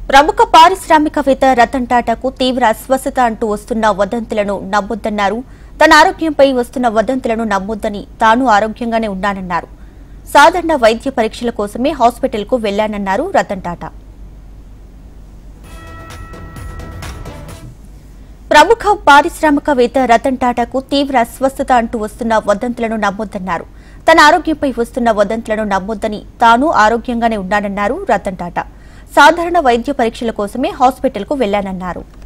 ప్రముఖ పారిశ్రామికవేత్త రతన్ టాటాకు తీవ్ర అస్వస్థత అంటూ వస్తున్న వదంతులను నమ్మొద్దన్నారు తన ఆరోగ్యంపై వస్తున్న వదంతులను నమ్మొద్దని తాను ఆరోగ్యంగానే ఉన్నానన్నారు సాధారణ వైద్య పరీక్షల కోసమే హాస్పిటల్కు వెళ్లానన్నారు రతన్ టాటా ప్రముఖ పారిశ్రామికవేత్త రతన్ టాటాకు తీవ్ర అస్వస్థత అంటూ వస్తున్న వదంతులను నమ్మొద్దన్నారు తన ఆరోగ్యంపై వస్తున్న వదంతులను నమ్మొద్దని తాను ఆరోగ్యంగానే ఉన్నానన్నారు రతన్ టాటా సాధారణ వైద్య పరీక్షల కోసమే హాస్పిటల్కు వెళ్లానన్నారు